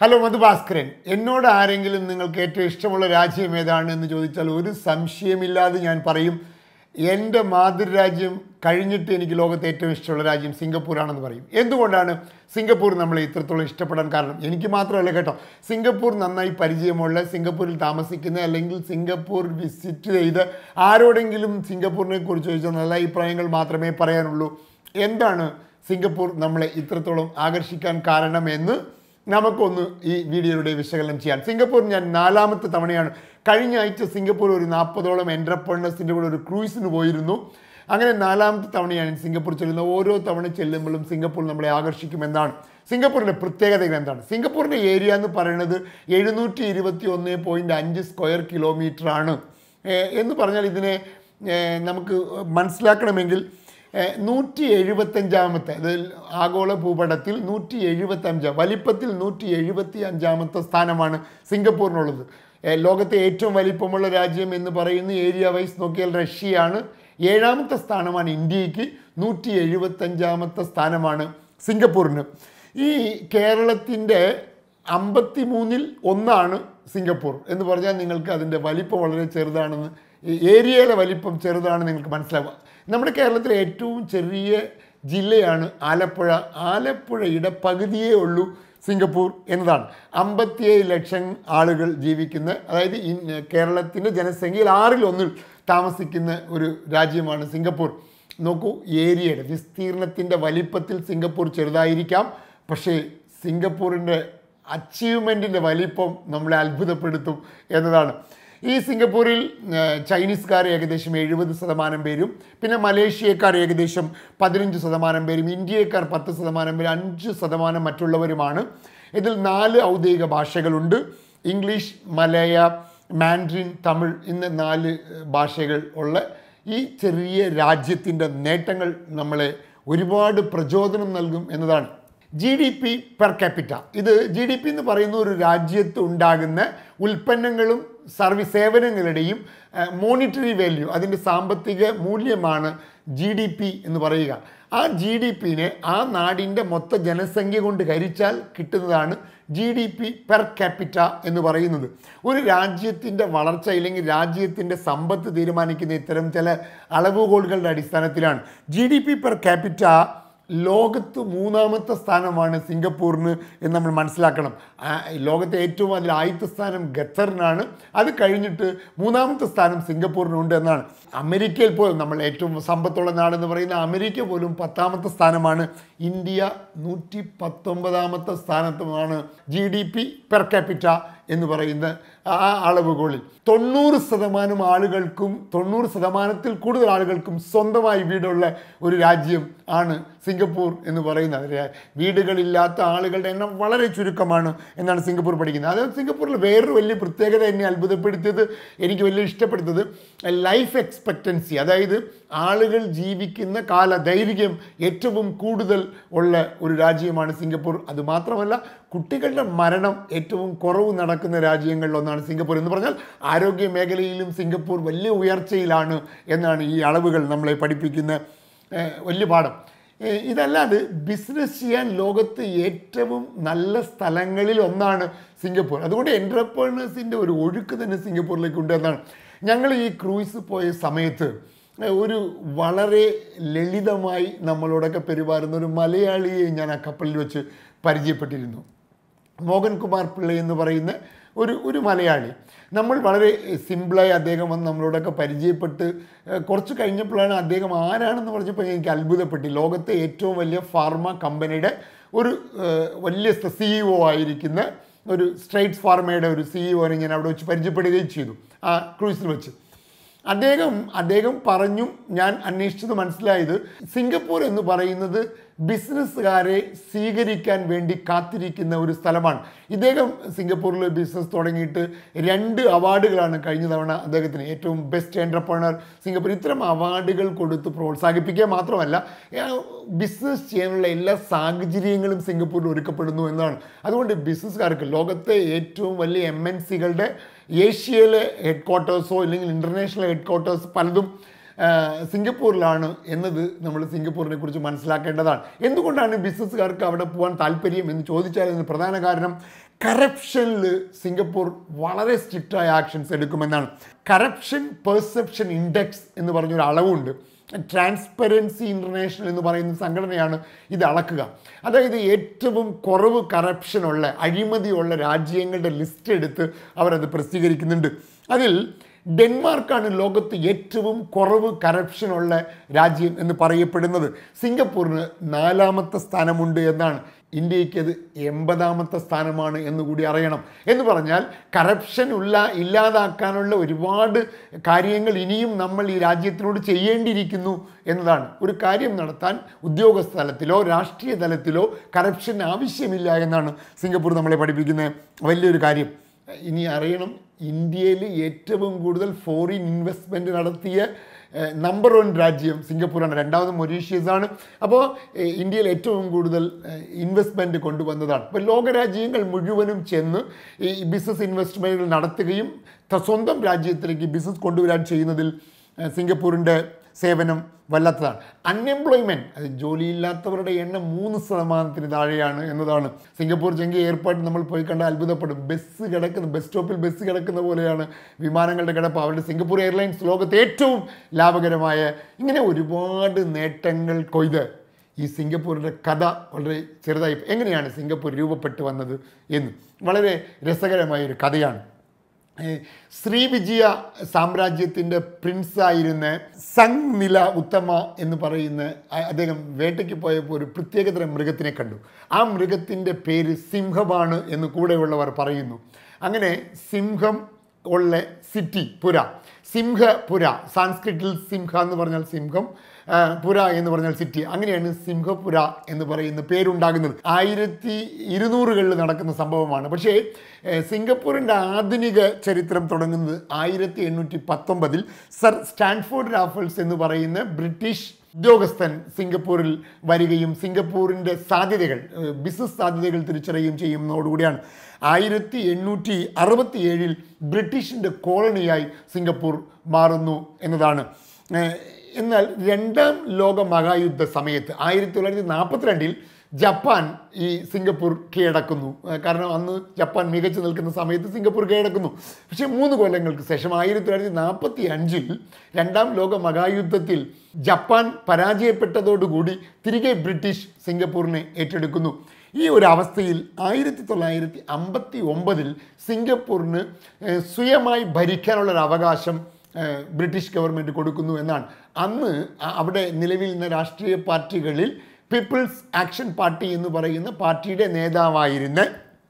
hello Madhu Bhaskaran എന്നോട് ആരെങ്കിലും നിങ്ങൾക്ക് ഏറ്റവും ഇഷ്ടമുള്ള രാജ്യം ഏതാണ് എന്ന് ചോദിച്ചാൽ ഒരു സംശയമില്ലാതെ ഞാൻ പറയും എൻ്റെ മാതൃരാജ്യം കഴിഞ്ഞിട്ട് എനിക്ക് ലോകത്തെ ഏറ്റവും ഇഷ്ടമുള്ള രാജ്യം സിംഗപ്പൂരാണെന്ന് പറയും എന്തുകൊണ്ടാണ് സിംഗപ്പൂർ നമ്മളെ ഇത്രത്തോളം ഇഷ്ടപ്പെടാൻ കാരണം എനിക്ക് മാത്രമല്ല കേട്ടോ സിംഗപ്പൂർ നന്നായി പരിചയമുള്ള സിംഗപ്പൂരിൽ താമസിക്കുന്ന അല്ലെങ്കിൽ സിംഗപ്പൂർ വിസിറ്റ് ചെയ്ത് ആരോടെങ്കിലും സിംഗപ്പൂരിനെ കുറിച്ച് ചോദിച്ചാൽ നല്ല അഭിപ്രായങ്ങൾ മാത്രമേ പറയാനുള്ളൂ എന്താണ് സിംഗപ്പൂർ നമ്മളെ ഇത്രത്തോളം ആകർഷിക്കാൻ കാരണമെന്ന് നമുക്കൊന്ന് ഈ വീഡിയോയുടെ വിശകലനം ചെയ്യാം സിംഗപ്പൂർ ഞാൻ നാലാമത്തെ തവണയാണ് കഴിഞ്ഞ ആഴ്ച സിംഗപ്പൂർ ഒരു നാൽപ്പതോളം എൻ്റർപ്രണേഴ്സിൻ്റെ കൂടെ ഒരു ക്രൂയിസിന് പോയിരുന്നു അങ്ങനെ നാലാമത്തെ തവണയാണ് ഞാൻ സിംഗപ്പൂർ ചെല്ലുന്നത് ഓരോ തവണ ചെല്ലുമ്പോഴും സിംഗപ്പൂർ നമ്മളെ ആകർഷിക്കുമെന്നാണ് സിംഗപ്പൂരിൻ്റെ പ്രത്യേകതകൾ എന്താണ് സിംഗപ്പൂരിൻ്റെ ഏരിയ എന്ന് പറയുന്നത് എഴുന്നൂറ്റി ഇരുപത്തി ഒന്ന് പോയിൻറ്റ് അഞ്ച് സ്ക്വയർ കിലോമീറ്റർ ആണ് ഏഹ് എന്ന് പറഞ്ഞാൽ ഇതിനെ ഏഹ് നമുക്ക് മനസ്സിലാക്കണമെങ്കിൽ ഏഹ് നൂറ്റി എഴുപത്തഞ്ചാമത്തെ അതായത് ആഗോള ഭൂപടത്തിൽ നൂറ്റി എഴുപത്തഞ്ച് വലിപ്പത്തിൽ നൂറ്റി എഴുപത്തി അഞ്ചാമത്തെ സ്ഥാനമാണ് സിംഗപ്പൂരിനുള്ളത് ഏഹ് ലോകത്തെ ഏറ്റവും വലിപ്പമുള്ള രാജ്യം എന്ന് പറയുന്ന ഏരിയ വൈസ് നോക്കിയാൽ റഷ്യയാണ് ഏഴാമത്തെ സ്ഥാനമാണ് ഇന്ത്യക്ക് നൂറ്റി എഴുപത്തഞ്ചാമത്തെ സ്ഥാനമാണ് സിംഗപ്പൂരിന് ഈ കേരളത്തിൻ്റെ അമ്പത്തി മൂന്നിൽ ഒന്നാണ് സിംഗപ്പൂർ എന്ന് പറഞ്ഞാൽ നിങ്ങൾക്ക് അതിൻ്റെ വലിപ്പം വളരെ ചെറുതാണെന്ന് ഈ ഏരിയയിലെ വലിപ്പം ചെറുതാണെന്ന് നിങ്ങൾക്ക് മനസ്സിലാവുക നമ്മുടെ കേരളത്തിലെ ഏറ്റവും ചെറിയ ജില്ലയാണ് ആലപ്പുഴ ആലപ്പുഴയുടെ പകുതിയേ ഉള്ളൂ സിംഗപ്പൂർ എന്നതാണ് അമ്പത്തിയേഴ് ലക്ഷം ആളുകൾ ജീവിക്കുന്ന അതായത് ഇൻ- കേരളത്തിൻ്റെ ജനസംഖ്യയിൽ ആറിൽ ഒന്നിൽ താമസിക്കുന്ന ഒരു രാജ്യമാണ് സിംഗപ്പൂർ നോക്കൂ ഏരിയയുടെ വിസ്തീർണത്തിൻ്റെ വലിപ്പത്തിൽ സിംഗപ്പൂർ ചെറുതായിരിക്കാം പക്ഷേ സിംഗപ്പൂരിൻ്റെ അച്ചീവ്മെൻറ്റിൻ്റെ വലിപ്പം നമ്മളെ അത്ഭുതപ്പെടുത്തും എന്നതാണ് ഈ സിംഗപ്പൂരിൽ ആ, ചൈനീസുകാർ ഏകദേശം എഴുപത് ശതമാനം പേരും പിന്നെ മലേഷ്യക്കാർ ഏകദേശം പതിനഞ്ച് ശതമാനം പേരും ഇന്ത്യക്കാർ പത്ത് ശതമാനം പേരും അഞ്ച് ശതമാനം മറ്റുള്ളവരുമാണ് ഇതിൽ നാല് ഔദ്യോഗിക ഭാഷകളുണ്ട് ഇംഗ്ലീഷ് മലയ മാൻഡ്രിൻ തമിഴ് എന്ന നാല് ഏഹ്, ഭാഷകൾ ഉള്ള ഈ ചെറിയ രാജ്യത്തിൻ്റെ നേട്ടങ്ങൾ നമ്മളെ ഒരുപാട് പ്രചോദനം നൽകും എന്നതാണ് G D P per capita ഇത് ജി ഡി പി എന്ന് പറയുന്ന ഒരു രാജ്യത്ത് ഉണ്ടാകുന്ന ഉൽപ്പന്നങ്ങളും സർവീസ് സേവനങ്ങളുടെയും മോണിറ്ററി വാല്യൂ അതിൻ്റെ സാമ്പത്തിക മൂല്യമാണ് ജി ഡി പി എന്ന് പറയുക ആ ജി ഡി പിനെ ആ നാടിൻ്റെ മൊത്ത ജനസംഖ്യ കൊണ്ട് ഹരിച്ചാൽ കിട്ടുന്നതാണ് G D P per capita എന്ന് പറയുന്നത് ഒരു രാജ്യത്തിൻ്റെ വളർച്ച അല്ലെങ്കിൽ രാജ്യത്തിൻ്റെ സമ്പത്ത് തീരുമാനിക്കുന്ന ഇത്തരം ചില അളവുകോലുകളുടെ അടിസ്ഥാനത്തിലാണ് G D P per capita ലോകത്ത് മൂന്നാമത്തെ സ്ഥാനമാണ് സിംഗപ്പൂരിന് എന്ന് നമ്മൾ മനസ്സിലാക്കണം ആ, ലോകത്തെ ഏറ്റവും അതിൽ ആദ്യത്തെ സ്ഥാനം ഖത്തറിനാണ് അത് കഴിഞ്ഞിട്ട് മൂന്നാമത്തെ സ്ഥാനം സിംഗപ്പൂരിനുണ്ട് എന്നാണ് അമേരിക്കയിൽ പോലും നമ്മൾ ഏറ്റവും സമ്പത്തുള്ള നാടെന്ന് പറയുന്ന അമേരിക്ക പോലും പത്താമത്തെ സ്ഥാനമാണ് ഇന്ത്യ നൂറ്റി പത്തൊമ്പതാമത്തെ സ്ഥാനത്തുമാണ് G D P per capita എന്ന് പറയുന്ന ആ അളവുകോളിൽ തൊണ്ണൂറ് ശതമാനം ആളുകൾക്കും തൊണ്ണൂറ് ശതമാനത്തിൽ കൂടുതൽ ആളുകൾക്കും സ്വന്തമായി വീടുള്ള ഒരു രാജ്യം ആണ് സിംഗപ്പൂർ എന്ന് പറയുന്നത് അതിലെ വീടുകളില്ലാത്ത ആളുകളുടെ എണ്ണം വളരെ ചുരുക്കമാണ് എന്നാണ് സിംഗപ്പൂർ പഠിക്കുന്നത് അതായത് സിംഗപ്പൂരിൽ വേറൊരു വലിയ പ്രത്യേകത എന്നെ അത്ഭുതപ്പെടുത്തിയത് എനിക്ക് വലിയ ഇഷ്ടപ്പെടുത്തത് ലൈഫ് എക്സ്പെക്റ്റൻസി അതായത് ആളുകൾ ജീവിക്കുന്ന കാല ദൈർഘ്യം ഏറ്റവും കൂടുതൽ ഉള്ള ഒരു രാജ്യമാണ് സിംഗപ്പൂർ അതുമാത്രമല്ല കുട്ടികളുടെ മരണം ഏറ്റവും കുറവ് നടക്കുന്ന രാജ്യങ്ങളിലൊന്നാണ് സിംഗപ്പൂർ എന്ന് പറഞ്ഞാൽ ആരോഗ്യ മേഖലയിലും സിംഗപ്പൂർ വലിയ ഉയർച്ചയിലാണ് എന്നാണ് ഈ അളവുകൾ നമ്മളെ പഠിപ്പിക്കുന്ന ഏഹ്, വലിയ പാഠം ഏഹ്, ഇതല്ലാതെ ബിസിനസ് ചെയ്യാൻ ലോകത്ത് ഏറ്റവും നല്ല സ്ഥലങ്ങളിൽ ഒന്നാണ് സിംഗപ്പൂർ അതുകൊണ്ട് എൻ്റർപ്രണേഴ്സിൻ്റെ ഒരു ഒഴുക്ക് തന്നെ സിംഗപ്പൂരിലേക്ക് ഉണ്ട് എന്നാണ് ഞങ്ങൾ ഈ ക്രൂയിസ് പോയ സമയത്ത് ഏഹ്, ഒരു വളരെ ലളിതമായി നമ്മളോടൊക്കെ പെരുമാറുന്ന ഒരു മലയാളിയെ ഞാൻ ആ കപ്പലിൽ വെച്ച് പരിചയപ്പെട്ടിരുന്നു മോഹൻകുമാർ പിള്ള എന്ന് പറയുന്ന ഒരു ഒരു മലയാളി നമ്മൾ വളരെ സിമ്പിളായി അദ്ദേഹം വന്ന് നമ്മളോടൊക്കെ പരിചയപ്പെട്ട് ഏഹ്, കുറച്ച് കഴിഞ്ഞപ്പോഴാണ് അദ്ദേഹം ആരാണെന്ന് പറഞ്ഞപ്പോൾ എനിക്ക് അത്ഭുതപ്പെട്ടു ലോകത്തെ ഏറ്റവും വലിയ ഫാർമ കമ്പനിയുടെ ഒരു ഏഹ്, വലിയ സിഇഒ ആയിരിക്കുന്ന ഒരു സ്ട്രൈറ്റ്സ് ഫാർമയുടെ ഒരു സിഇഒനെ ഞാൻ അവിടെ വെച്ച് പരിചയപ്പെടുകയും ചെയ്തു ആ ക്രൂസിൽ വെച്ച് അദ്ദേഹം അദ്ദേഹം പറഞ്ഞു ഞാൻ അന്വേഷിച്ചത് മനസ്സിലായത് സിംഗപ്പൂർ എന്ന് പറയുന്നത് ബിസിനസ്സുകാരെ സ്വീകരിക്കാൻ വേണ്ടി കാത്തിരിക്കുന്ന ഒരു സ്ഥലമാണ് ഇദ്ദേഹം സിംഗപ്പൂരിൽ ബിസിനസ് തുടങ്ങിയിട്ട് രണ്ട് അവാർഡുകളാണ് കഴിഞ്ഞ തവണ അദ്ദേഹത്തിന് ഏറ്റവും ബെസ്റ്റ് എൻ്റർപ്രണർ സിംഗപ്പൂർ ഇത്തരം അവാർഡുകൾ കൊടുത്ത് പ്രോത്സാഹിപ്പിക്കുക മാത്രമല്ല ബിസിനസ് ചെയ്യാനുള്ള എല്ലാ സാഹചര്യങ്ങളും സിംഗപ്പൂരിൽ ഒരുക്കപ്പെടുന്നു എന്നാണ് അതുകൊണ്ട് ബിസിനസ്സുകാർക്ക് ലോകത്തെ ഏറ്റവും വലിയ എം എൻ സികളുടെ ഏഷ്യയിലെ ഹെഡ് ക്വാർട്ടേഴ്സോ അല്ലെങ്കിൽ ഇൻ്റർനാഷണൽ ഹെഡ് ക്വാർട്ടേഴ്സ് പലതും ആ, സിംഗപ്പൂരിലാണ് എന്നത് നമ്മൾ സിംഗപ്പൂരിനെ കുറിച്ച് മനസ്സിലാക്കേണ്ടതാണ് എന്തുകൊണ്ടാണ് ബിസിനസ്സുകാർക്ക് അവിടെ പോകാൻ താല്പര്യം എന്ന് ചോദിച്ചാൽ അതിന് പ്രധാന കാരണം കറപ്ഷനിൽ സിംഗപ്പൂർ വളരെ സ്ട്രിക്റ്റായ ആക്ഷൻസ് എടുക്കുമെന്നാണ് കറപ്ഷൻ പെർസെപ്ഷൻ ഇൻഡെക്സ് എന്ന് പറഞ്ഞൊരു അളവുണ്ട് ട്രാൻസ്പെറൻസി ഇൻ്റർനാഷണൽ എന്ന് പറയുന്ന സംഘടനയാണ് ഇത് അളക്കുക അതായത് ഏറ്റവും കുറവ് കറപ്ഷനുള്ള അഴിമതിയുള്ള രാജ്യങ്ങളുടെ ലിസ്റ്റ് എടുത്ത് അവരത് പ്രസിദ്ധീകരിക്കുന്നുണ്ട് അതിൽ ഡെൻമാർക്കാണ് ലോകത്ത് ഏറ്റവും കുറവ് കറപ്ഷനുള്ള രാജ്യം എന്ന് പറയപ്പെടുന്നത് സിംഗപ്പൂരിന് നാലാമത്തെ സ്ഥാനമുണ്ട് എന്നാണ് ഇന്ത്യക്ക് അത് എൺപതാമത്തെ സ്ഥാനമാണ് എന്ന് കൂടി അറിയണം എന്ന് പറഞ്ഞാൽ കറപ്ഷൻ ഉള്ള ഇല്ലാതാക്കാനുള്ള ഒരുപാട് കാര്യങ്ങൾ ഇനിയും നമ്മൾ ഈ രാജ്യത്തിനോട് ചെയ്യേണ്ടിയിരിക്കുന്നു എന്നതാണ് ഒരു കാര്യം നടത്താൻ ഉദ്യോഗസ്ഥ തലത്തിലോ രാഷ്ട്രീയ തലത്തിലോ കറപ്ഷൻ ആവശ്യമില്ല എന്നാണ് സിംഗപ്പൂർ നമ്മളെ പഠിപ്പിക്കുന്ന വലിയൊരു കാര്യം ഇനി അറിയണം ഇന്ത്യയിൽ ഏറ്റവും കൂടുതൽ ഫോറിൻ ഇൻവെസ്റ്റ്മെൻറ്റ് നടത്തിയ നമ്പർ വൺ രാജ്യം സിംഗപ്പൂരാണ് രണ്ടാമത് മൊറീഷ്യസ് ആണ് അപ്പോൾ ഏഹ്, ഇന്ത്യയിൽ ഏറ്റവും കൂടുതൽ ഇൻവെസ്റ്റ്മെൻറ്റ് കൊണ്ടുവന്നതാണ് അപ്പോൾ ലോകരാജ്യങ്ങൾ മുഴുവനും ചെന്ന് ഈ ബിസിനസ് ഇൻവെസ്റ്റ്മെൻറ്റുകൾ നടത്തുകയും ത- സ്വന്തം രാജ്യത്തിലേക്ക് ബിസിനസ് കൊണ്ടുവരാൻ ചെയ്യുന്നതിൽ ഏഹ്, സിംഗപ്പൂരിൻ്റെ സേവനം വല്ലാത്തതാണ് അൺഎംപ്ലോയ്മെൻറ്റ് അത് ജോലിയില്ലാത്തവരുടെ എണ്ണം മൂന്ന് ശതമാനത്തിന് താഴെയാണ് എന്നതാണ് സിംഗപ്പൂർ ചെങ്കി എയർപോർട്ട് നമ്മൾ പോയി കണ്ടാൽ അത്ഭുതപ്പെടും ബസ് കിടക്കുന്ന ബസ് സ്റ്റോപ്പിൽ ബസ് കിടക്കുന്ന പോലെയാണ് വിമാനങ്ങളുടെ കിടപ്പ് അവരുടെ സിംഗപ്പൂർ എയർലൈൻസ് ലോകത്തെ ഏറ്റവും ലാഭകരമായ ഇങ്ങനെ ഒരുപാട് നേട്ടങ്ങൾ കൊയ്ത് ഈ സിംഗപ്പൂരിൻ്റെ കഥ വളരെ ചെറുതായി എങ്ങനെയാണ് സിംഗപ്പൂർ രൂപപ്പെട്ടു വന്നത് എന്ന് വളരെ രസകരമായ ഒരു കഥയാണ് ഏഹ് ശ്രീവിജയ സാമ്രാജ്യത്തിൻ്റെ പ്രിൻസായിരുന്ന സംഗ് നില ഉത്തമ എന്ന് പറയുന്ന അ- അദ്ദേഹം വേട്ടയ്ക്ക് പോയപ്പോൾ ഒരു പ്രത്യേകതരം മൃഗത്തിനെ കണ്ടു ആ മൃഗത്തിൻ്റെ പേര് സിംഹമാണ് എന്ന് കൂടെയുള്ളവർ പറയുന്നു അങ്ങനെ സിംഹം ഉള്ള സിറ്റി പുര സിംഹപുര സാൻസ്ക്രിറ്റിൽ സിംഹ എന്ന് പറഞ്ഞാൽ സിംഹം ആ, പുര എന്ന് പറഞ്ഞാൽ സിറ്റി അങ്ങനെയാണ് സിംഹപുര എന്ന് പറയുന്ന പേരുണ്ടാകുന്നത് ആയിരത്തി ഇരുന്നൂറുകളിൽ നടക്കുന്ന സംഭവമാണ് പക്ഷേ ഏ, സിംഗപ്പൂരിൻ്റെ ആധുനിക ചരിത്രം തുടങ്ങുന്നത് ആയിരത്തി എണ്ണൂറ്റി പത്തൊമ്പതിൽ സർ സ്റ്റാൻഫോർഡ് രാഫൽസ് എന്ന് പറയുന്ന ബ്രിട്ടീഷ് ഉദ്യോഗസ്ഥൻ സിംഗപ്പൂരിൽ വരികയും സിംഗപ്പൂരിൻ്റെ സാധ്യതകൾ ഏഹ്, ബിസിനസ് സാധ്യതകൾ തിരിച്ചറിയുകയും ചെയ്യുന്നതോടുകൂടിയാണ് ആയിരത്തി എണ്ണൂറ്റി അറുപത്തി ഏഴിൽ ബ്രിട്ടീഷിൻ്റെ കോളനിയായി സിംഗപ്പൂർ മാറുന്നു എന്നതാണ് ഏഹ്, എന്നാൽ രണ്ടാം ലോക മഹായുദ്ധ സമയത്ത് ആയിരത്തി തൊള്ളായിരത്തി നാൽപ്പത്തിരണ്ടിൽ ജപ്പാൻ ഈ സിംഗപ്പൂർ കീഴടക്കുന്നു ഏഹ് കാരണം അന്ന് ജപ്പാൻ മികച്ചു നിൽക്കുന്ന സമയത്ത് സിംഗപ്പൂർ കീഴടക്കുന്നു പക്ഷേ മൂന്ന് കൊല്ലങ്ങൾക്ക് ശേഷം ആയിരത്തി തൊള്ളായിരത്തി നാൽപ്പത്തി അഞ്ചിൽ രണ്ടാം ലോക മഹായുദ്ധത്തിൽ ജപ്പാൻ പരാജയപ്പെട്ടതോടുകൂടി തിരികെ ബ്രിട്ടീഷ് സിംഗപ്പൂരിനെ ഏറ്റെടുക്കുന്നു ഈ ഒരു അവസ്ഥയിൽ ആയിരത്തി തൊള്ളായിരത്തി അമ്പത്തി ഒമ്പതിൽ സിംഗപ്പൂരിന് ഏഹ് സ്വയമായി ഭരിക്കാനുള്ള ഒരു അവകാശം ഏഹ് ബ്രിട്ടീഷ് ഗവൺമെൻറ് കൊടുക്കുന്നു എന്നാണ് അന്ന് അ- അവിടെ നിലവിൽ നിന്ന രാഷ്ട്രീയ പാർട്ടികളിൽ പീപ്പിൾസ് ആക്ഷൻ പാർട്ടി എന്ന് പറയുന്ന പാർട്ടിയുടെ നേതാവായിരുന്ന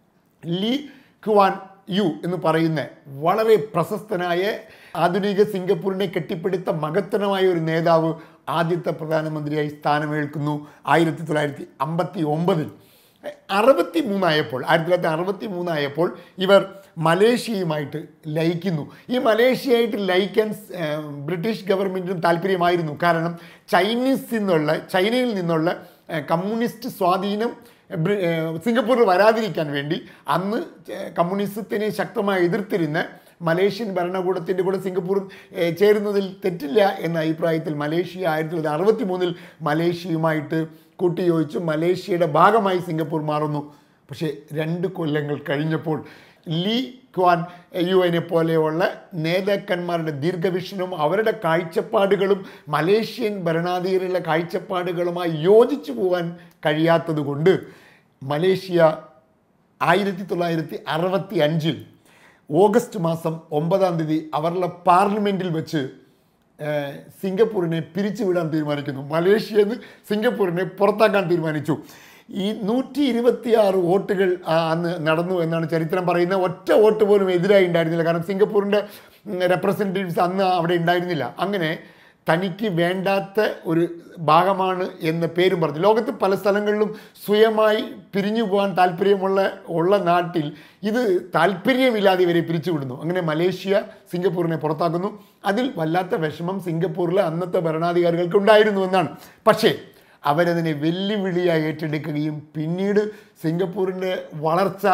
ലീ ക്വാൻ യു എന്ന് പറയുന്ന വളരെ പ്രശസ്തനായ ആധുനിക സിംഗപ്പൂരിനെ കെട്ടിപ്പടുത്ത മഹത്തരമായ ഒരു നേതാവ് ആദ്യത്തെ പ്രധാനമന്ത്രിയായി സ്ഥാനമേൽക്കുന്നു ആയിരത്തി തൊള്ളായിരത്തി അമ്പത്തി ഒമ്പതിൽ അറുപത്തി മൂന്നായപ്പോൾ ആയിരത്തി തൊള്ളായിരത്തി അറുപത്തി മൂന്നായപ്പോൾ ഇവർ മലേഷ്യയുമായിട്ട് ലയിക്കുന്നു ഈ മലേഷ്യയായിട്ട് ലയിക്കാൻ ഏഹ്, ബ്രിട്ടീഷ് ഗവൺമെൻറ്റിനും താല്പര്യമായിരുന്നു കാരണം ചൈനീസ് നിന്നുള്ള ചൈനയിൽ നിന്നുള്ള ഏഹ്, കമ്മ്യൂണിസ്റ്റ് സ്വാധീനം ബ്രി- ഏഹ്, സിംഗപ്പൂരിൽ വരാതിരിക്കാൻ വേണ്ടി അന്ന് ചെ- കമ്മ്യൂണിസത്തിനെ ശക്തമായി എതിർത്തിരുന്ന മലേഷ്യൻ ഭരണകൂടത്തിൻ്റെ കൂടെ സിംഗപ്പൂർ ഏഹ്, ചേരുന്നതിൽ തെറ്റില്ല എന്ന അഭിപ്രായത്തിൽ മലേഷ്യ ആയിരത്തി തൊള്ളായിരത്തി അറുപത്തി മൂന്നിൽ മലേഷ്യയുമായിട്ട് കൂട്ടിയോജിച്ച് മലേഷ്യയുടെ ഭാഗമായി സിംഗപ്പൂർ മാറുന്നു പക്ഷേ രണ്ട് കൊല്ലങ്ങൾ കഴിഞ്ഞപ്പോൾ ലീ ക്വാൻ യുവിനെ പോലെയുള്ള നേതാക്കന്മാരുടെ ദീർഘവീക്ഷണവും അവരുടെ കാഴ്ചപ്പാടുകളും മലേഷ്യൻ ഭരണാധികാരികളുടെ കാഴ്ചപ്പാടുകളുമായി യോജിച്ചു പോകാൻ കഴിയാത്തത് കൊണ്ട് മലേഷ്യ ആയിരത്തി തൊള്ളായിരത്തി അറുപത്തി അഞ്ചിൽ ഓഗസ്റ്റ് മാസം ഒമ്പതാം തീയതി അവരുടെ പാർലമെൻറ്റിൽ വെച്ച് ഏഹ്, സിംഗപ്പൂരിനെ പിരിച്ചുവിടാൻ തീരുമാനിക്കുന്നു മലേഷ്യയിൽ നിന്ന് സിംഗപ്പൂരിനെ പുറത്താക്കാൻ തീരുമാനിച്ചു ഈ നൂറ്റി ഇരുപത്തിയാറ് വോട്ടുകൾ ആ, അന്ന് നടന്നു എന്നാണ് ചരിത്രം പറയുന്നത് ഒറ്റ വോട്ട് പോലും എതിരായി ഉണ്ടായിരുന്നില്ല കാരണം സിംഗപ്പൂരിൻ്റെ റെപ്രസെൻറ്റേറ്റീവ്സ് അന്ന് അവിടെ ഉണ്ടായിരുന്നില്ല അങ്ങനെ തനിക്ക് വേണ്ടാത്ത ഒരു ഭാഗമാണ് എന്ന പേരും പറഞ്ഞു ലോകത്ത് പല സ്ഥലങ്ങളിലും സ്വയമായി പിരിഞ്ഞു പോകാൻ താല്പര്യമുള്ള ഉള്ള നാട്ടിൽ ഇത് താല്പര്യമില്ലാതെ ഇവരെ പിരിച്ചുവിടുന്നു അങ്ങനെ മലേഷ്യ സിംഗപ്പൂരിനെ പുറത്താക്കുന്നു അതിൽ വല്ലാത്ത വിഷമം സിംഗപ്പൂരിലെ അന്നത്തെ ഭരണാധികാരികൾക്ക് ഉണ്ടായിരുന്നു എന്നാണ് പക്ഷേ അവരതിനെ വെല്ലുവിളിയായി ഏറ്റെടുക്കുകയും പിന്നീട് സിംഗപ്പൂരിൻ്റെ വളർച്ച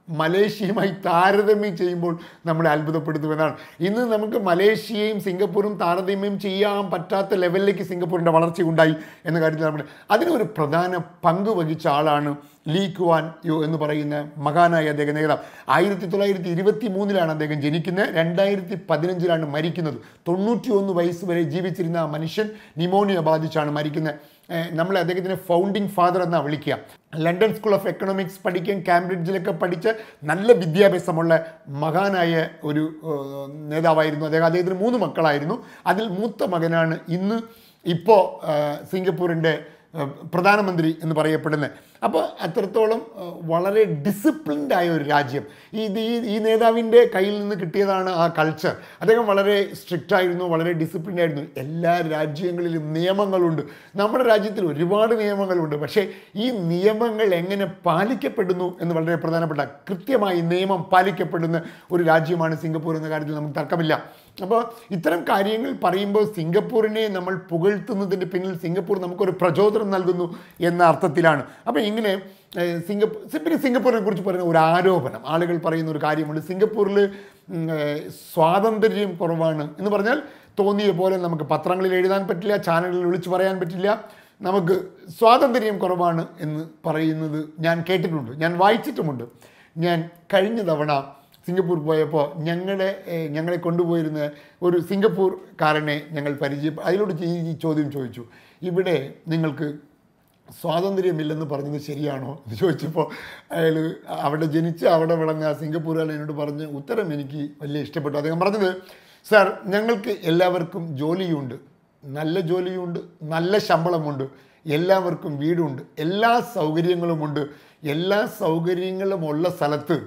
മലേഷ്യയുമായി താരതമ്യം ചെയ്യുമ്പോൾ നമ്മളെ അത്ഭുതപ്പെടുത്തുമെന്നാണ് ഇന്ന് നമുക്ക് മലേഷ്യയും സിംഗപ്പൂരും താരതമ്യം ചെയ്യാൻ പറ്റാത്ത ലെവലിലേക്ക് സിംഗപ്പൂരിൻ്റെ വളർച്ച ഉണ്ടായി എന്ന കാര്യത്തിൽ നമ്മൾ അതിനൊരു പ്രധാന പങ്ക് വഹിച്ച ആളാണ് ലീ കുവാൻ യു എന്ന് പറയുന്ന മഹാനായ അദ്ദേഹം നേതാവ് ആയിരത്തി തൊള്ളായിരത്തി ഇരുപത്തി മൂന്നിലാണ് അദ്ദേഹം ജനിക്കുന്നത് രണ്ടായിരത്തി പതിനഞ്ചിലാണ് മരിക്കുന്നത് തൊണ്ണൂറ്റി ഒന്ന് വയസ്സ് വരെ ജീവിച്ചിരുന്ന ആ മനുഷ്യൻ നിമോണിയ ബാധിച്ചാണ് മരിക്കുന്നത് ഏഹ് നമ്മളെ അദ്ദേഹത്തിന് ഫൗണ്ടിങ് ഫാദർ എന്നാണ് വിളിക്കുക ലണ്ടൻ സ്കൂൾ ഓഫ് എക്കണോമിക്സ് പഠിക്കാൻ കാംബ്രിഡ്ജിലൊക്കെ പഠിച്ച നല്ല വിദ്യാഭ്യാസമുള്ള മഹാനായ ഒരു ഏഹ്, നേതാവായിരുന്നു അദ്ദേഹം അദ്ദേഹത്തിന് മൂന്ന് മക്കളായിരുന്നു അതിൽ മൂത്ത മകനാണ് ഇന്ന് ഇപ്പോൾ സിംഗപ്പൂരിൻ്റെ ഏഹ്, പ്രധാനമന്ത്രി എന്ന് പറയപ്പെടുന്നത് അപ്പോൾ അത്രത്തോളം ഏഹ്, വളരെ ഡിസിപ്ലിൻഡ് ആയ ഒരു രാജ്യം ഈ ഇത് ഈ ഈ നേതാവിൻ്റെ കയ്യിൽ നിന്ന് കിട്ടിയതാണ് ആ കൾച്ചർ അദ്ദേഹം വളരെ സ്ട്രിക്റ്റ് ആയിരുന്നു വളരെ ഡിസിപ്ലിൻഡ് ആയിരുന്നു എല്ലാ രാജ്യങ്ങളിലും നിയമങ്ങളുണ്ട് നമ്മുടെ രാജ്യത്തിൽ ഒരുപാട് നിയമങ്ങളുണ്ട് പക്ഷേ ഈ നിയമങ്ങൾ എങ്ങനെ പാലിക്കപ്പെടുന്നു എന്ന് വളരെ പ്രധാനപ്പെട്ട കൃത്യമായി നിയമം പാലിക്കപ്പെടുന്ന ഒരു രാജ്യമാണ് സിംഗപ്പൂർ എന്ന കാര്യത്തിൽ നമുക്ക് തർക്കമില്ല അപ്പോൾ ഇത്തരം കാര്യങ്ങൾ പറയുമ്പോൾ സിംഗപ്പൂരിനെ നമ്മൾ പുകഴ്ത്തുന്നതിൻ്റെ പിന്നിൽ സിംഗപ്പൂർ നമുക്കൊരു പ്രചോദനം നൽകുന്നു എന്ന അർത്ഥത്തിലാണ് അപ്പോൾ ഇങ്ങനെ ഏഹ്, സിംഗപ്പൂർ പിന്നെ സിംഗപ്പൂരിനെ കുറിച്ച് പറയുന്ന ഒരു ആരോപണം ആളുകൾ പറയുന്ന ഒരു കാര്യമുണ്ട് സിംഗപ്പൂരിൽ ഉം, ഏഹ്, സ്വാതന്ത്ര്യം കുറവാണ് എന്ന് പറഞ്ഞാൽ തോന്നിയ പോലെ നമുക്ക് പത്രങ്ങളിൽ എഴുതാൻ പറ്റില്ല ചാനലുകളിൽ വിളിച്ചു പറയാൻ പറ്റില്ല നമുക്ക് സ്വാതന്ത്ര്യം കുറവാണ് എന്ന് പറയുന്നത് ഞാൻ കേട്ടിട്ടുണ്ട് ഞാൻ വായിച്ചിട്ടുമുണ്ട് ഞാൻ കഴിഞ്ഞ തവണ സിംഗപ്പൂർ പോയപ്പോൾ ഞങ്ങളെ ഏഹ്, ഞങ്ങളെ കൊണ്ടുപോയിരുന്ന ഒരു സിംഗപ്പൂർക്കാരനെ ഞങ്ങൾ പരിചയം അതിലോട് ഈ ഈ ചോദ്യം ചോദിച്ചു ഇവിടെ നിങ്ങൾക്ക് സ്വാതന്ത്ര്യമില്ലെന്ന് പറഞ്ഞത് ശരിയാണോ എന്ന് ചോദിച്ചപ്പോൾ അയാൾ അവിടെ ജനിച്ച് അവിടെ വിളഞ്ഞ ആ സിംഗപ്പൂരുകാരൻ എന്നോട് പറഞ്ഞ ഉത്തരം എനിക്ക് വലിയ ഇഷ്ടപ്പെട്ടു അദ്ദേഹം പറഞ്ഞത് സാർ ഞങ്ങൾക്ക് എല്ലാവർക്കും ജോലിയുണ്ട് നല്ല ജോലിയുണ്ട് നല്ല ശമ്പളമുണ്ട് എല്ലാവർക്കും വീടുണ്ട് എല്ലാ സൗകര്യങ്ങളുമുണ്ട് എല്ലാ സൗകര്യങ്ങളും ഉള്ള സ്ഥലത്ത്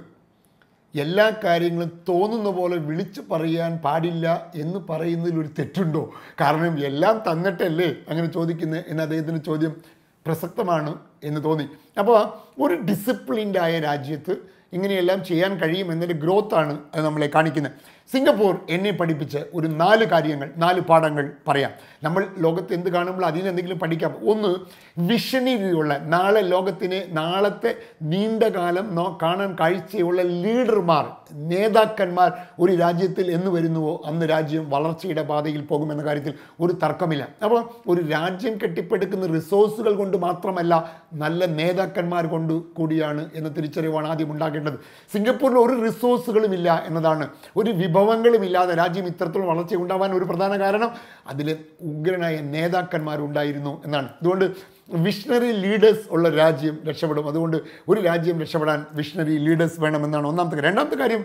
എല്ലാ കാര്യങ്ങളും തോന്നുന്ന പോലെ വിളിച്ചു പറയാൻ പാടില്ല എന്ന് പറയുന്നതിൽ ഒരു തെറ്റുണ്ടോ കാരണം എല്ലാം തന്നിട്ടല്ലേ അങ്ങനെ ചോദിക്കുന്നത് എന്ന് അദ്ദേഹത്തിൻ്റെ ചോദ്യം പ്രസക്തമാണ് എന്ന് തോന്നി അപ്പോൾ ഒരു ഡിസിപ്ലിൻഡ് ആയ രാജ്യത്ത് ഇങ്ങനെയെല്ലാം ചെയ്യാൻ കഴിയും എന്നൊരു ഗ്രോത്താണ് അത് നമ്മളെ കാണിക്കുന്നത് സിംഗപ്പൂർ എന്നെ പഠിപ്പിച്ച് ഒരു നാല് കാര്യങ്ങൾ നാല് പാഠങ്ങൾ പറയാം നമ്മൾ ലോകത്ത് എന്ത് കാണുമ്പോൾ അതിൽ നിന്ന് എന്തെങ്കിലും പഠിക്കാം ഒന്ന് വിഷണറിയുള്ള നാളെ ലോകത്തിന് നാളത്തെ നീണ്ടകാലം നോ കാണാൻ കാഴ്ചയുള്ള ലീഡർമാർ നേതാക്കന്മാർ ഒരു രാജ്യത്തിൽ എന്ന് വരുന്നുവോ അന്ന് രാജ്യം വളർച്ചയുടെ പാതയിൽ പോകുമെന്ന കാര്യത്തിൽ ഒരു തർക്കമില്ല അപ്പോൾ ഒരു രാജ്യം കെട്ടിപ്പടുക്കുന്ന റിസോഴ്സുകൾ കൊണ്ട് മാത്രമല്ല നല്ല നേതാക്കന്മാർ കൊണ്ട് കൂടിയാണ് എന്ന തിരിച്ചറിവാണ് ആദ്യം ഉണ്ടാകേണ്ടത് സിംഗപ്പൂരിൽ ഒരു റിസോഴ്സുകളും ഇല്ല എന്നതാണ് ഒരു വിഭവങ്ങളും ഇല്ലാതെ രാജ്യം ഇത്തരത്തിലുള്ള വളർച്ച ഉണ്ടാവാൻ ഒരു പ്രധാന കാരണം അതിൽ ഉഗ്രനായ നേതാക്കന്മാരുണ്ടായിരുന്നു എന്നാണ് അതുകൊണ്ട് വിഷണറി ലീഡേഴ്സ് ഉള്ള രാജ്യം രക്ഷപ്പെടും അതുകൊണ്ട് ഒരു രാജ്യം രക്ഷപ്പെടാൻ വിഷണറി ലീഡേഴ്സ് വേണമെന്നാണ് ഒന്നാമത്തെ കാര്യം രണ്ടാമത്തെ കാര്യം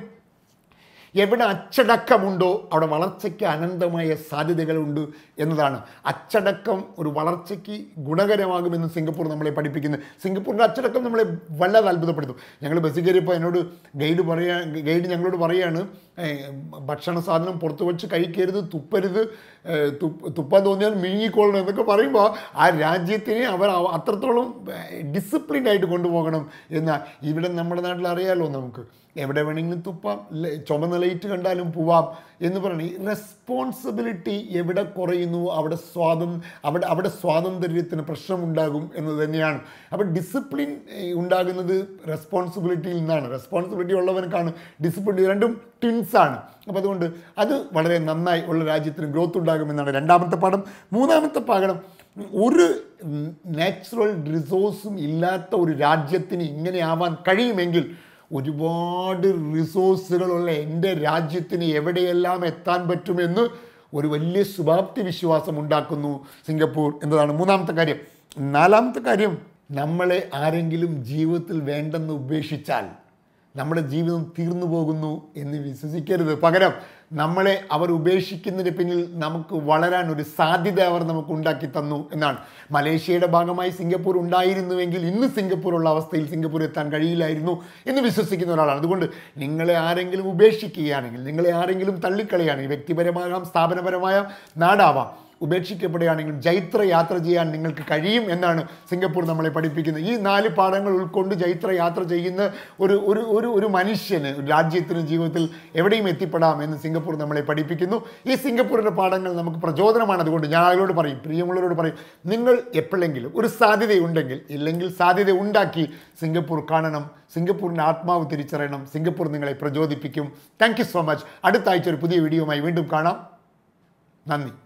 എവിടെ അച്ചടക്കമുണ്ടോ അവിടെ വളർച്ചയ്ക്ക് അനന്തമായ സാധ്യതകളുണ്ട് എന്നതാണ് അച്ചടക്കം ഒരു വളർച്ചയ്ക്ക് ഗുണകരമാകുമെന്ന് സിംഗപ്പൂർ നമ്മളെ പഠിപ്പിക്കുന്നത് സിംഗപ്പൂരിൻ്റെ അച്ചടക്കം നമ്മളെ വല്ലാതെ അത്ഭുതപ്പെടുത്തും ഞങ്ങൾ ബസ്സിൽ കയറിയപ്പോൾ എന്നോട് ഗൈഡ് പറയാ ഗൈഡ് ഞങ്ങളോട് പറയാണ് ഏഹ്, ഭക്ഷണ സാധനം പുറത്ത് വെച്ച് കഴിക്കരുത് തുപ്പരുത് ഏഹ്, തുപ്പ് തുപ്പാൻ തോന്നിയാൽ മിഴുങ്ങിക്കൊള്ളണം എന്നൊക്കെ പറയുമ്പോൾ ആ രാജ്യത്തിനെ അവർ അവ- അത്രത്തോളം ഡിസിപ്ലിൻഡ് ആയിട്ട് കൊണ്ടുപോകണം എന്നാൽ ഇവിടെ നമ്മുടെ നാട്ടിൽ അറിയാലോ നമുക്ക് എവിടെ വേണമെങ്കിലും തുപ്പാം ല- ചുമന്ന ലൈറ്റ് കണ്ടാലും പോവാം എന്ന് പറയണ ഈ റെസ്പോൺസിബിലിറ്റി എവിടെ കുറയുന്നു അവിടെ സ്വാതം അവിടെ അവിടെ സ്വാതന്ത്ര്യത്തിന് പ്രശ്നമുണ്ടാകും എന്ന് തന്നെയാണ് അപ്പോൾ ഡിസിപ്ലിൻ ഏഹ്, ഉണ്ടാകുന്നത് റെസ്പോൺസിബിലിറ്റിയിൽ നിന്നാണ് റെസ്പോൺസിബിലിറ്റി ഉള്ളവനക്കാണ് ഡിസിപ്ലിൻ ഇത് രണ്ടും ട്വിൻസാണ് അപ്പോൾ അതുകൊണ്ട് അത് വളരെ നന്നായി ഉള്ള രാജ്യത്തിന് ഗ്രോത്ത് ഉണ്ടാകുമെന്നാണ് രണ്ടാമത്തെ പാഠം മൂന്നാമത്തെ പാഠം ഒരു നാച്ചുറൽ റിസോഴ്സും ഇല്ലാത്ത ഒരു രാജ്യത്തിന് ഇങ്ങനെ ആവാൻ കഴിയുമെങ്കിൽ ഒരുപാട് റിസോഴ്സുകളുള്ള എൻ്റെ രാജ്യത്തിന് എവിടെയെല്ലാം എത്താൻ പറ്റുമെന്ന് ഒരു വലിയ ശുഭാപ്തി വിശ്വാസം ഉണ്ടാക്കുന്നു സിംഗപ്പൂർ എന്നതാണ് മൂന്നാമത്തെ കാര്യം നാലാമത്തെ കാര്യം നമ്മളെ ആരെങ്കിലും ജീവിതത്തിൽ വേണ്ടെന്ന് ഉപേക്ഷിച്ചാൽ നമ്മുടെ ജീവിതം തീർന്നു പോകുന്നു എന്ന് വിശ്വസിക്കരുത് പകരം നമ്മളെ അവർ ഉപേക്ഷിക്കുന്നതിന് പിന്നിൽ നമുക്ക് വളരാൻ ഒരു സാധ്യത അവർ നമുക്ക് ഉണ്ടാക്കി തന്നു എന്നാണ് മലേഷ്യയുടെ ഭാഗമായി സിംഗപ്പൂർ ഉണ്ടായിരുന്നുവെങ്കിൽ ഇന്ന് സിംഗപ്പൂർ ഉള്ള അവസ്ഥയിൽ സിംഗപ്പൂർ എത്താൻ കഴിയില്ലായിരുന്നു എന്ന് വിശ്വസിക്കുന്ന ഒരാളാണ് അതുകൊണ്ട് നിങ്ങളെ ആരെങ്കിലും ഉപേക്ഷിക്കുകയാണെങ്കിൽ നിങ്ങളെ ആരെങ്കിലും തള്ളിക്കളയുകയാണെങ്കിൽ വ്യക്തിപരമാകാം സ്ഥാപനപരമായ നാടാവാം ഉപേക്ഷിക്കപ്പെടുകയാണെങ്കിലും ജൈത്ര യാത്ര ചെയ്യാൻ നിങ്ങൾക്ക് കഴിയും എന്നാണ് സിംഗപ്പൂർ നമ്മളെ പഠിപ്പിക്കുന്നത് ഈ നാല് പാഠങ്ങൾ ഉൾക്കൊണ്ട് ജൈത്ര യാത്ര ചെയ്യുന്ന ഒരു ഒരു ഒരു ഒരു മനുഷ്യന് ഒരു രാജ്യത്തിന് ജീവിതത്തിൽ എവിടെയും എത്തിപ്പെടാം എന്ന് സിംഗപ്പൂർ നമ്മളെ പഠിപ്പിക്കുന്നു ഈ സിംഗപ്പൂരിൻ്റെ പാഠങ്ങൾ നമുക്ക് പ്രചോദനമാണ് അതുകൊണ്ട് ഞാൻ അതിലോട് പറയും പ്രിയമുള്ളവരോട് പറയും നിങ്ങൾ എപ്പോഴെങ്കിലും ഒരു സാധ്യതയുണ്ടെങ്കിൽ ഇല്ലെങ്കിൽ സാധ്യത ഉണ്ടാക്കി സിംഗപ്പൂർ കാണണം സിംഗപ്പൂരിൻ്റെ ആത്മാവ് തിരിച്ചറിയണം സിംഗപ്പൂർ നിങ്ങളെ പ്രചോദിപ്പിക്കും താങ്ക് യു സോ മച്ച് അടുത്ത ആഴ്ച ഒരു പുതിയ വീഡിയോയുമായി വീണ്ടും കാണാം നന്ദി